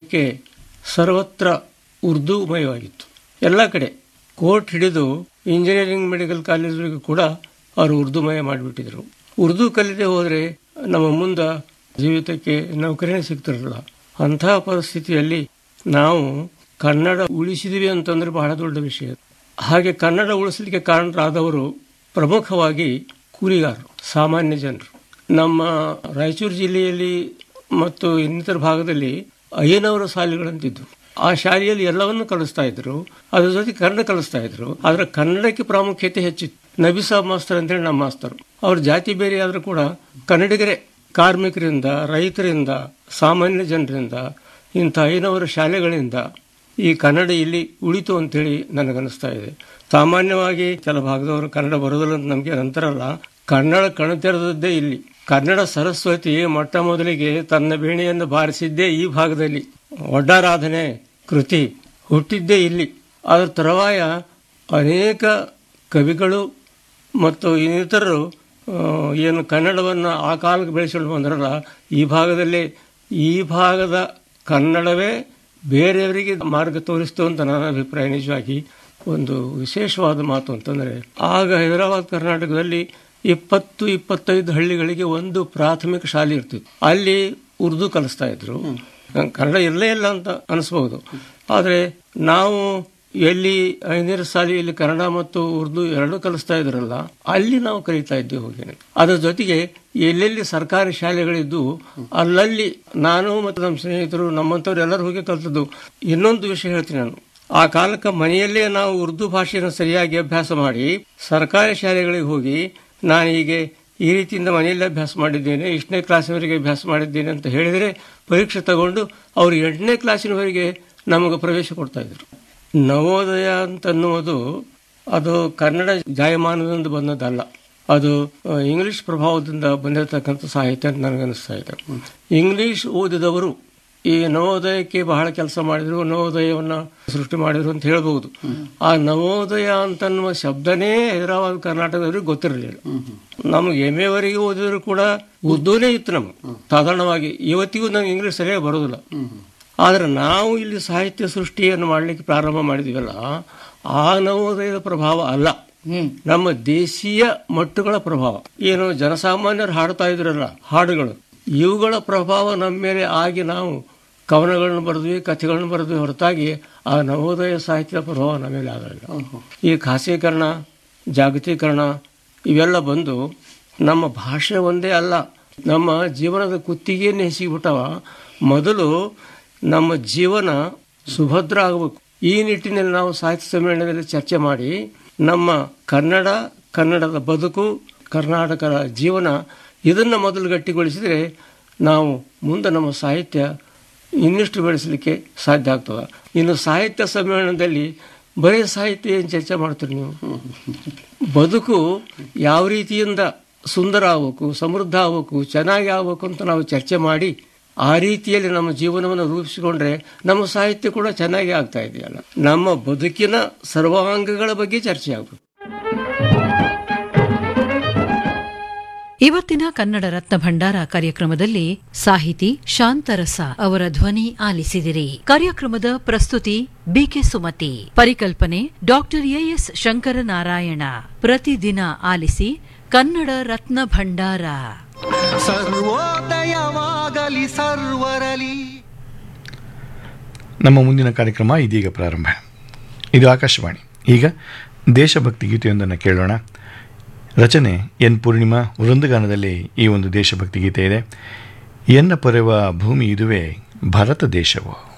ಕಾಲಕ್ಕೆ ಸರ್ವತ್ರ ಉರ್ದುಮಯವಾಗಿತ್ತು ಎಲ್ಲ ಕಡೆ ಕೋರ್ಟ್ ಹಿಡಿದು ಇಂಜಿನಿಯರಿಂಗ್ ಮೆಡಿಕಲ್ ಕಾಲೇಜುಗಳಿಗೂ ಕೂಡ ಅವರು ಉರ್ದುಮಯ ಮಾಡಿಬಿಟ್ಟಿದ್ರು ಉರ್ದು ಕಲಿತೆ ಹೋದರೆ ನಮ್ಮ ಮುಂದೆ ಜೀವಿತಕ್ಕೆ ನೌಕರಿನೇ ಸಿಗ್ತಿರಲಿಲ್ಲ ಅಂತಹ ಪರಿಸ್ಥಿತಿಯಲ್ಲಿ ನಾವು ಕನ್ನಡ ಉಳಿಸಿದ್ವಿ ಅಂತಂದ್ರೆ ಬಹಳ ದೊಡ್ಡ ವಿಷಯ ಹಾಗೆ ಕನ್ನಡ ಉಳಿಸಲಿಕ್ಕೆ ಕಾರಣರಾದವರು ಪ್ರಮುಖವಾಗಿ ಕೂಲಿಗಾರರು ಸಾಮಾನ್ಯ ಜನರು ನಮ್ಮ ರಾಯಚೂರು ಜಿಲ್ಲೆಯಲ್ಲಿ ಮತ್ತು ಇನ್ನಿತರ ಭಾಗದಲ್ಲಿ ಐನವರ ಶಾಲೆಗಳಂತಿದ್ದು ಆ ಶಾಲೆಯಲ್ಲಿ ಎಲ್ಲವನ್ನೂ ಕಲಿಸ್ತಾ ಇದ್ರು ಅದ್ರ ಜೊತೆ ಕನ್ನಡ ಕಲಿಸ್ತಾ ಇದ್ರು ಆದ್ರೆ ಕನ್ನಡಕ್ಕೆ ಪ್ರಾಮುಖ್ಯತೆ ಹೆಚ್ಚಿತ್ತು ನಬಿ ಸಾಬ್ ಮಾಸ್ತರ್ ಅಂತೇಳಿ ನಮ್ಮ ಮಾಸ್ತರು ಅವ್ರ ಜಾತಿ ಬೇರೆ ಆದ್ರೂ ಕೂಡ ಕನ್ನಡಿಗರೇ ಕಾರ್ಮಿಕರಿಂದ ರೈತರಿಂದ ಸಾಮಾನ್ಯ ಜನರಿಂದ ಇಂಥ ಐನವರ ಶಾಲೆಗಳಿಂದ ಈ ಕನ್ನಡ ಇಲ್ಲಿ ಉಳಿತು ಅಂತೇಳಿ ನನಗನ್ನಿಸ್ತಾ ಇದೆ ಸಾಮಾನ್ಯವಾಗಿ ಕೆಲ ಭಾಗದವರು ಕನ್ನಡ ಬರೋದಿಲ್ಲ ಅಂತ ನಮಗೆ ನಂತರಲ್ಲ ಕನ್ನಡ ಕಣತೆರೆದದ್ದೇ ಇಲ್ಲಿ ಕನ್ನಡ ಸರಸ್ವತಿ ಮೊಟ್ಟ ಮೊದಲಿಗೆ ತನ್ನ ಬೇಣೆಯನ್ನು ಬಾರಿಸಿದ್ದೇ ಈ ಭಾಗದಲ್ಲಿ ಒಡ್ಡಾರಾಧನೆ ಕೃತಿ ಹುಟ್ಟಿದ್ದೇ ಇಲ್ಲಿ ಅದರ ತರುವಾಯ ಅನೇಕ ಕವಿಗಳು ಮತ್ತು ಇನ್ನಿತರರು ಆ, ಏನು ಕನ್ನಡವನ್ನು ಆ ಕಾಲಕ್ಕೆ ಬೆಳೆಸಿಕೊಂಡು ಬಂದ್ರಲ್ಲ ಈ ಭಾಗದಲ್ಲಿ ಈ ಭಾಗದ ಕನ್ನಡವೇ ಬೇರೆಯವರಿಗೆ ಮಾರ್ಗ ತೋರಿಸ್ತು ಅಂತ ನನ್ನ ಅಭಿಪ್ರಾಯ ನಿಜವಾಗಿ ಒಂದು ವಿಶೇಷವಾದ ಮಾತು ಅಂತಂದ್ರೆ ಆಗ ಹೈದರಾಬಾದ್ ಕರ್ನಾಟಕದಲ್ಲಿ ಇಪ್ಪತ್ತು ಇಪ್ಪತ್ತೈದು ಹಳ್ಳಿಗಳಿಗೆ ಒಂದು ಪ್ರಾಥಮಿಕ ಶಾಲೆ ಇರ್ತಿತ್ತು ಅಲ್ಲಿ ಉರ್ದು ಕಲಿಸ್ತಾ ಇದ್ರು ಕನ್ನಡ ಇರಲೇ ಇಲ್ಲ ಅಂತ ಅನಿಸ್ಬಹುದು ಆದರೆ ನಾವು ಎಲ್ಲಿ ಐದನೇ ಶಾಲೆಯಲ್ಲಿ ಕನ್ನಡ ಮತ್ತು ಉರ್ದು ಎರಡೂ ಕಲಿಸ್ತಾ ಇದ್ರಲ್ಲ ಅಲ್ಲಿ ನಾವು ಕಲಿತಾ ಇದ್ದೇವೆ ಹೋಗಿ ಅದರ ಜೊತೆಗೆ ಎಲ್ಲೆಲ್ಲಿ ಸರ್ಕಾರಿ ಶಾಲೆಗಳಿದ್ದು ಅಲ್ಲಲ್ಲಿ ನಾನು ಮತ್ತು ನಮ್ಮ ಸ್ನೇಹಿತರು ನಮ್ಮಂಥವ್ರು ಎಲ್ಲರೂ ಹೋಗಿ ಕಲ್ತದ್ದು ಇನ್ನೊಂದು ವಿಷಯ ಹೇಳ್ತೀನಿ ನಾನು ಆ ಕಾಲಕ್ಕೆ ಮನೆಯಲ್ಲೇ ನಾವು ಉರ್ದು ಭಾಷೆಯನ್ನು ಸರಿಯಾಗಿ ಅಭ್ಯಾಸ ಮಾಡಿ ಸರ್ಕಾರಿ ಶಾಲೆಗಳಿಗೆ ಹೋಗಿ ನಾನು ಹೀಗೆ ಈ ರೀತಿಯಿಂದ ಮನೆಯಲ್ಲೇ ಅಭ್ಯಾಸ ಮಾಡಿದ್ದೇನೆ ಎಷ್ಟನೇ ಕ್ಲಾಸಿನವರೆಗೆ ಅಭ್ಯಾಸ ಮಾಡಿದ್ದೇನೆ ಅಂತ ಹೇಳಿದರೆ ಪರೀಕ್ಷೆ ತಗೊಂಡು ಅವರು ಎಂಟನೇ ಕ್ಲಾಸಿನವರೆಗೆ ನಮಗೆ ಪ್ರವೇಶ ಕೊಡ್ತಾ ಇದ್ರು ನವೋದಯ ಅಂತನ್ನುವುದು ಅದು ಕನ್ನಡ ಜಾಯಮಾನದಿಂದ ಬಂದದ್ದಲ್ಲ ಅದು ಆ, ಇಂಗ್ಲಿಷ್ ಪ್ರಭಾವದಿಂದ ಬಂದಿರತಕ್ಕಂಥ ಸಾಹಿತ್ಯ ಅಂತ ನನಗನ್ನಿಸ್ತಾ ಇದೆ ಇಂಗ್ಲಿಷ್ ಓದಿದವರು ಈ ನವೋದಯಕ್ಕೆ ಬಹಳ ಕೆಲಸ ಮಾಡಿದ್ರು ನವೋದಯವನ್ನು ಸೃಷ್ಟಿ ಮಾಡಿದ್ರು ಅಂತ ಹೇಳ್ಬಹುದು ಆ ನವೋದಯ ಅಂತನ್ನುವ ಶಬ್ದನೇ ಹೈದರಾಬಾದ್ ಕರ್ನಾಟಕದವ್ರಿಗೆ ಗೊತ್ತಿರಲಿಲ್ಲ ನಮ್ಗೆ ಎಮ್ ಎವರೆಗೆ ಓದಿದ್ರು ಕೂಡ ಉರ್ದುನೇ ಇತ್ತು ನಮ್ಗೆ ಸಾಧಾರಣವಾಗಿ ಇವತ್ತಿಗೂ ನಂಗೆ ಇಂಗ್ಲಿಷ್ ಸರಿಯಾಗಿ ಬರೋದಿಲ್ಲ ಆದರೆ ನಾವು ಇಲ್ಲಿ ಸಾಹಿತ್ಯ ಸೃಷ್ಟಿಯನ್ನು ಮಾಡಲಿಕ್ಕೆ ಪ್ರಾರಂಭ ಮಾಡಿದೀವಲ್ಲ ಆ ನವೋದಯದ ಪ್ರಭಾವ ಅಲ್ಲ ನಮ್ಮ ದೇಶೀಯ ಮಟ್ಟುಗಳ ಪ್ರಭಾವ ಏನು ಜನಸಾಮಾನ್ಯರು ಹಾಡ್ತಾ ಇದ್ರಲ್ಲ ಹಾಡುಗಳು ಇವುಗಳ ಪ್ರಭಾವ ನಮ್ಮ ಮೇಲೆ ಆಗಿ ನಾವು ಕವನಗಳನ್ನು ಬರೆದ್ವಿ ಕಥೆಗಳನ್ನು ಬರೆದ್ವಿ ಹೊರತಾಗಿ ಆ ನವೋದಯ ಸಾಹಿತ್ಯದ ಪ್ರಭಾವ ನಮ್ಮ ಮೇಲೆ ಆಗಲಿಲ್ಲ ಈ ಖಾಸೀಕರಣ ಜಾಗತೀಕರಣ ಇವೆಲ್ಲ ಬಂದು ನಮ್ಮ ಭಾಷೆ ಒಂದೇ ಅಲ್ಲ ನಮ್ಮ ಜೀವನದ ಕುತ್ತಿಗೆಯನ್ನೇ ಹೆಸಿಬಿಟ್ಟವ ಮೊದಲು ನಮ್ಮ ಜೀವನ ಸುಭದ್ರ ಆಗಬೇಕು ಈ ನಿಟ್ಟಿನಲ್ಲಿ ನಾವು ಸಾಹಿತ್ಯ ಸಮ್ಮೇಳನದಲ್ಲಿ ಚರ್ಚೆ ಮಾಡಿ ನಮ್ಮ ಕನ್ನಡ ಕನ್ನಡದ ಬದುಕು ಕರ್ನಾಟಕದ ಜೀವನ ಇದನ್ನು ಮೊದಲು ಗಟ್ಟಿಗೊಳಿಸಿದರೆ ನಾವು ಮುಂದೆ ನಮ್ಮ ಸಾಹಿತ್ಯ ಇನ್ನಿಷ್ಟು ಬೆಳೆಸಲಿಕ್ಕೆ ಸಾಧ್ಯ ಆಗ್ತದೆ ಇನ್ನು ಸಾಹಿತ್ಯ ಸಮ್ಮೇಳನದಲ್ಲಿ ಬರೀ ಸಾಹಿತ್ಯ ಏನು ಚರ್ಚೆ ಮಾಡ್ತೀರಿ ನೀವು ಬದುಕು ಯಾವ ರೀತಿಯಿಂದ ಸುಂದರ ಆಗಬೇಕು ಸಮೃದ್ಧ ಆಗಬೇಕು ಚೆನ್ನಾಗಿ ಆಗಬೇಕು ಅಂತ ನಾವು ಚರ್ಚೆ ಮಾಡಿ ಆ ರೀತಿಯಲ್ಲಿ ನಮ್ಮ ಜೀವನವನ್ನು ರೂಪಿಸಿಕೊಂಡ್ರೆ ನಮ್ಮ ಸಾಹಿತ್ಯ ಕೂಡ ಚೆನ್ನಾಗಿ ಆಗ್ತಾ ಇದೆಯಲ್ಲ ನಮ್ಮ ಬದುಕಿನ ಸರ್ವಾಂಗಗಳ ಬಗ್ಗೆ ಚರ್ಚೆ ಆಗಬೇಕು ಇವತ್ತಿನ ಕನ್ನಡ ರತ್ನ ಭಂಡಾರ ಕಾರ್ಯಕ್ರಮದಲ್ಲಿ ಸಾಹಿತಿ ಶಾಂತರಸ ಅವರ ಧ್ವನಿ ಆಲಿಸಿದಿರಿ ಕಾರ್ಯಕ್ರಮದ ಪ್ರಸ್ತುತಿ ಬಿಕೆ ಸುಮತಿ ಪರಿಕಲ್ಪನೆ ಡಾಕ್ಟರ್ ಎಎಸ್ ಶಂಕರನಾರಾಯಣ ಪ್ರತಿದಿನ ಆಲಿಸಿ ಕನ್ನಡ ರತ್ನ ಭಂಡಾರ ಸರ್ವೋದಯವಾಗಲಿ ಸರ್ವರಲಿ ನಮ್ಮ ಮುಂದಿನ ಕಾರ್ಯಕ್ರಮ ಇದೀಗ ಪ್ರಾರಂಭ ಇದು ಆಕಾಶವಾಣಿ ಈಗ ದೇಶಭಕ್ತಿ ಗೀತೆಯೊಂದನ್ನು ಕೇಳೋಣ ರಚನೆ ಎನ್ ಪೂರ್ಣಿಮಾ ವೃಂದಗಾನದಲ್ಲಿ ಈ ಒಂದು ದೇಶಭಕ್ತಿ ಗೀತೆ ಇದೆ ಎನ್ನ ಪೊರೆವ ಭೂಮಿ ಇದುವೇ ಭಾರತ ದೇಶವು